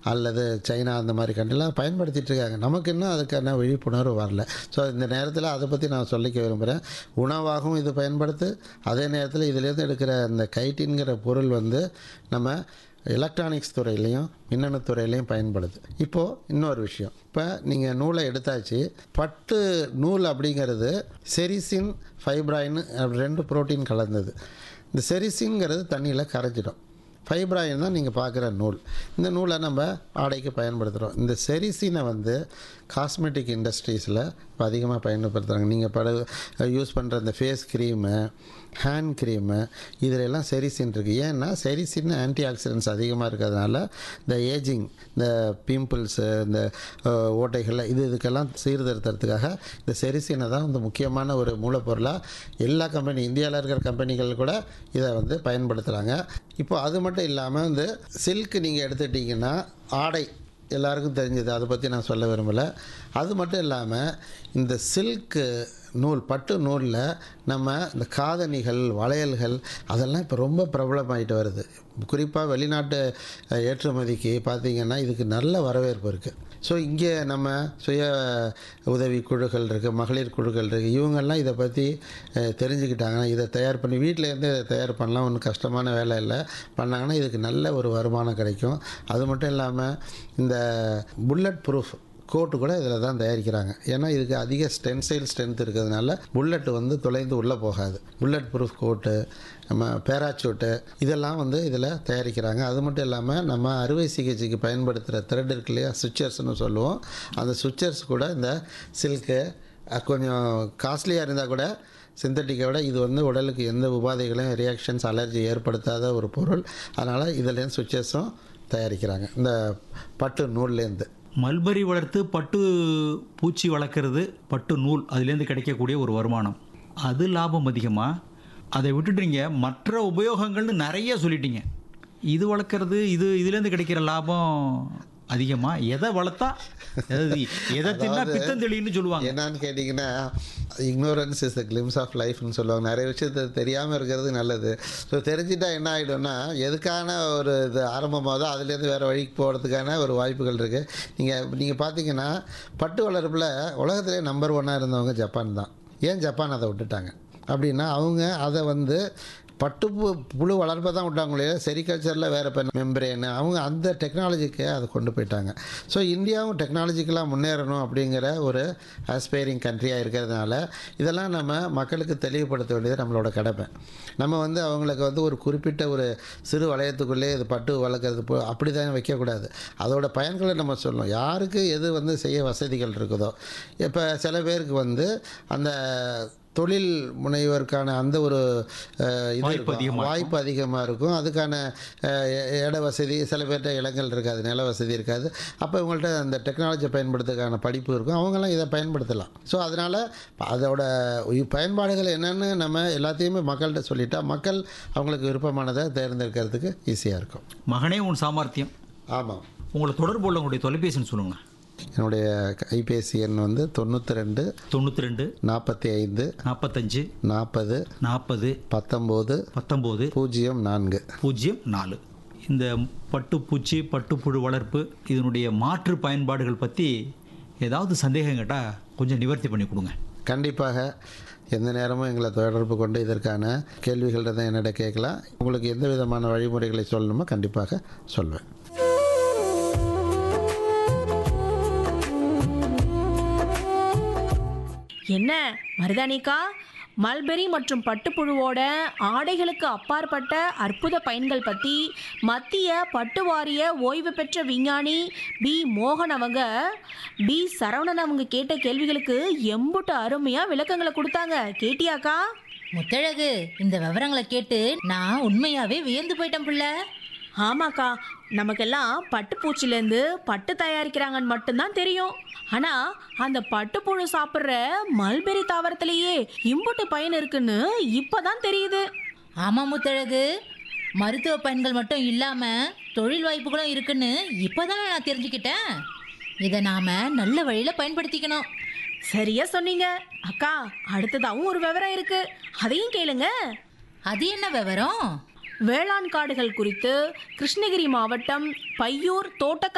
அல்லது சைனா அந்த மாதிரி கண்ட்ரிலாம் பயன்படுத்திட்டு இருக்காங்க நமக்கு இன்னும் அதுக்கான விழிப்புணர்வு வரல ஸோ இந்த நேரத்தில் அதை பற்றி நான் சொல்லிக்க விரும்புகிறேன் உணவாகவும் இது பயன்படுத்து அதே நேரத்தில் இதிலேருந்து எடுக்கிற இந்த கைட்டின்கிற பொருள் வந்து நம்ம எலக்ட்ரானிக்ஸ் துறையிலையும் மின்னணு துறையிலையும் பயன்படுது இப்போது இன்னொரு விஷயம் இப்போ நீங்கள் நூலை எடுத்தாச்சு பட்டு நூல் அப்படிங்கிறது செரிசின் ஃபைப்ராயின் ரெண்டு புரோட்டீன் கலந்தது இந்த செரிசின்ங்கிறது தண்ணியில் கரைஞ்சிடும் ஃபைப்ராயின் தான் நீங்கள் பார்க்குற நூல் இந்த நூலை நம்ம ஆடைக்கு பயன்படுத்துகிறோம் இந்த செரிசினை வந்து காஸ்மெட்டிக் இண்டஸ்ட்ரீஸில் இப்போ அதிகமாக பயன்படுத்துகிறாங்க நீங்கள் பட யூஸ் பண்ணுற இந்த ஃபேஸ் க்ரீமு ஹேண்ட் க்ரீமு இதில் எல்லாம் செரிசின் இருக்குது ஏன்னா செரிசின் ஆன்டி ஆக்சிடென்ட்ஸ் அதிகமாக இருக்கிறதுனால இந்த ஏஜிங் இந்த பிம்பிள்ஸு இந்த அஹ், ஓட்டைகள் இது இதுக்கெல்லாம் சீர்திருத்தறதுக்காக இந்த செரிசினை தான் வந்து முக்கியமான ஒரு மூலப்பொருளாக எல்லா கம்பெனி இந்தியாவில் இருக்கிற கம்பெனிகள் கூட இதை வந்து பயன்படுத்துகிறாங்க இப்போ அது மட்டும் இல்லாமல் வந்து சில்க் நீங்கள் எடுத்துட்டிங்கன்னா ஆடை எல்லாருக்கும் தெரிஞ்சது அதை பற்றி நான் சொல்ல விரும்பலை அது மட்டும் இல்லாமல் இந்த சில்க்கு நூல் பட்டு நூலில் நம்ம இந்த காதணிகள் வளையல்கள் அதெல்லாம் இப்போ ரொம்ப பிரபலமாயிட்டு வருது குறிப்பாக வெளிநாட்டு அஹ், ஏற்றுமதிக்கு பார்த்திங்கன்னா இதுக்கு நல்ல வரவேற்பு இருக்குது ஸோ இங்கே நம்ம சுய உதவி குழுக்கள் இருக்குது மகளிர் குழுக்கள் இருக்குது இவங்கெல்லாம் இதை பற்றி அஹ், தெரிஞ்சுக்கிட்டாங்கன்னா இதை தயார் பண்ணி வீட்டிலேருந்து இதை தயார் பண்ணலாம் ஒன்றும் கஷ்டமான வேலை இல்லை பண்ணாங்கன்னா இதுக்கு நல்ல ஒரு வருமானம் கிடைக்கும் அது மட்டும் இல்லாமல் இந்த புல்லட் ப்ரூஃப் கோட்டு கூட இதில் தான் தயாரிக்கிறாங்க ஏன்னா இதுக்கு அதிக ஸ்டென்சைல் ஸ்ட்ரென்த் இருக்கிறதுனால புல்லட் வந்து தொலைந்து உள்ளே போகாது புல்லட் ப்ரூஃப் கோட்டு நம்ம பேராச்சூட்டு இதெல்லாம் வந்து இதில் தயாரிக்கிறாங்க அது மட்டும் இல்லாமல் நம்ம அறுவை சிகிச்சைக்கு பயன்படுத்துகிற த்ரெட் இருக்கு இல்லையா சுவிச்சர்ஸ்னு சொல்லுவோம் அந்த சுவிச்சர்ஸ் கூட இந்த சில்க்கு கொஞ்சம் காஸ்ட்லியாக இருந்தால் கூட சிந்தட்டிக்கை விட இது வந்து உடலுக்கு எந்த உபாதைகளையும் ரியாக்ஷன்ஸ் அலர்ஜி ஏற்படுத்தாத ஒரு பொருள் அதனால் இதுலேருந்து சுவிச்சர்ஸும் தயாரிக்கிறாங்க இந்த பட்டு நூல்லேருந்து மல்பரி வளர்த்து பட்டு பூச்சி வளர்க்குறது பட்டு நூல் அதுலேருந்து கிடைக்கக்கூடிய ஒரு வருமானம் அது லாபம் அதிகமாக அதை விட்டுட்டீங்க மற்ற உபயோகங்கள்னு நிறைய சொல்லிட்டீங்க இது வளர்க்குறது இது இதுலேருந்து கிடைக்கிற லாபம் அதிகமாக எதை வளர்த்தா அதாவது எதை தின்னா பித்தம் தெளின்னு சொல்லுவாங்க என்னன்னு கேட்டிங்கன்னா ignorance is the glimpse of லைஃப்னு சொல்லுவாங்க நிறைய விஷயத்த தெரியாமல் இருக்கிறது நல்லது ஸோ தெரிஞ்சிட்டா என்ன ஆகிடும்னா எதுக்கான ஒரு இது ஆரம்பமாவதோ அதுலேருந்து வேறு வழிக்கு போகிறதுக்கான ஒரு வாய்ப்புகள் இருக்குது நீங்கள் நீங்கள் பார்த்தீங்கன்னா பட்டு வளர்ப்பில் உலகத்திலே நம்பர் ஒன்னாக இருந்தவங்க ஜப்பான் தான் ஏன் ஜப்பான் அதை விட்டுட்டாங்க அப்படின்னா அவங்க அதை வந்து பட்டு பு- புழு வளர்ப்பை தான் விட்டாங்களே செரிகல்ச்சரில் வேறு இப்போ மெம்பரேனு அவங்க அந்த டெக்னாலஜிக்கு அதை கொண்டு போயிட்டாங்க ஸோ இந்தியாவும் டெக்னாலஜிக்கலாக முன்னேறணும் அப்படிங்கிற ஒரு ஆஸ்பைரிங் கண்ட்ரியாக இருக்கிறதுனால இதெல்லாம் நம்ம மக்களுக்கு தெளிவுபடுத்த வேண்டியது நம்மளோட கடமை நம்ம வந்து அவங்களுக்கு வந்து ஒரு குறிப்பிட்ட ஒரு சிறு வளையத்துக்குள்ளே இது பட்டு வளர்க்குறது போ அப்படி தான் வைக்கக்கூடாது அதோட பயன்களை நம்ம சொல்லணும் யாருக்கு எது வந்து செய்ய வசதிகள் இருக்குதோ இப்போ சில பேருக்கு வந்து அந்த தொழில் முனைவருக்கான அந்த ஒரு அஹ், இது வாய்ப்பு இருக்கும். அதிகமா வாய்ப்பு அதிகமாக இருக்கும் அதுக்கான அஹ், இ- இட வசதி சில பேர்கிட்ட இடங்கள் இருக்காது நில வசதி இருக்காது அப்போ இவங்கள்ட்ட அந்த டெக்னாலஜியை பயன்படுத்துறதுக்கான படிப்பு இருக்கும் அவங்கெல்லாம் இதை பயன்படுத்தலாம் ஸோ அதனால் அதோட உய்- பயன்பாடுகள் என்னென்னு நம்ம எல்லாத்தையுமே மக்கள்கிட்ட சொல்லிட்டா மக்கள் அவங்களுக்கு விருப்பமானதை தேர்ந்தெடுக்கிறதுக்கு ஈஸியாக இருக்கும் மகனே உன் சாமர்த்தியம் ஆமாம் உங்களை தொடர்பு உள்ள உங்களுடைய தொலைபேசின்னு சொல்லுங்களேன் என்னுடைய கைபேசி எண் வந்து தொண்ணூற்றி ரெண்டு தொண்ணூற்றி ரெண்டு நாற்பத்தி ஐந்து நாற்பத்தஞ்சு நாற்பது நாற்பது பத்தொம்போது பத்தொம்போது பூஜ்ஜியம் நான்கு பூஜ்ஜியம் நாலு இந்த பட்டுப்பூச்சி பட்டுப்புழு வளர்ப்பு இதனுடைய மாற்று பயன்பாடுகள் பற்றி ஏதாவது சந்தேகம் கேட்டால் கொஞ்சம் நிவர்த்தி பண்ணி கொடுங்க கண்டிப்பாக எந்த நேரமும் எங்களை தொடர்பு கொண்டு இதற்கான கேள்விகள் தான் என்னிட கேட்கலாம் உங்களுக்கு எந்த விதமான வழிமுறைகளை சொல்லணுமோ கண்டிப்பாக சொல்வேன் என்ன மருதானிக்கா மல்பெரி மற்றும் பட்டுப்புழுவோட ஆடைகளுக்கு அப்பாற்பட்ட அற்புத பயன்கள் பற்றி மத்திய பட்டு வாரிய ஓய்வு பெற்ற விஞ்ஞானி பி மோகன் அவங்க பி சரவணன் அவங்க கேட்ட கேள்விகளுக்கு எம்புட்டு அருமையாக விளக்கங்களை கொடுத்தாங்க கேட்டியாக்கா முத்தழகு இந்த விவரங்களை கேட்டு நான் உண்மையாவே வியந்து போயிட்டேன் புள்ள ஆமாக்கா நமக்கெல்லாம் பட்டுப்பூச்சிலேருந்து பட்டு தயாரிக்கிறாங்கன்னு மட்டும்தான் தெரியும் ஆனா அந்த பட்டுப்புழு சாப்பிட்ற மல்பெரி தாவரத்திலேயே இம்புட்டு பயன் இருக்குன்னு இப்பதான் தெரியுது ஆமா முத்தழகு மருத்துவ பயன்கள் மட்டும் இல்லாம தொழில் வாய்ப்புகளும் இருக்குன்னு இப்போதானே நான் தெரிஞ்சுக்கிட்டேன் இதை நாம நல்ல வழியில பயன்படுத்திக்கணும் சரியா சொன்னீங்க அக்கா அடுத்ததாவும் ஒரு விவரம் இருக்கு அதையும் கேளுங்க அது என்ன விவரம் வேளாண் காடுகள் குறித்து கிருஷ்ணகிரி மாவட்டம் பையூர் தோட்டக்கலை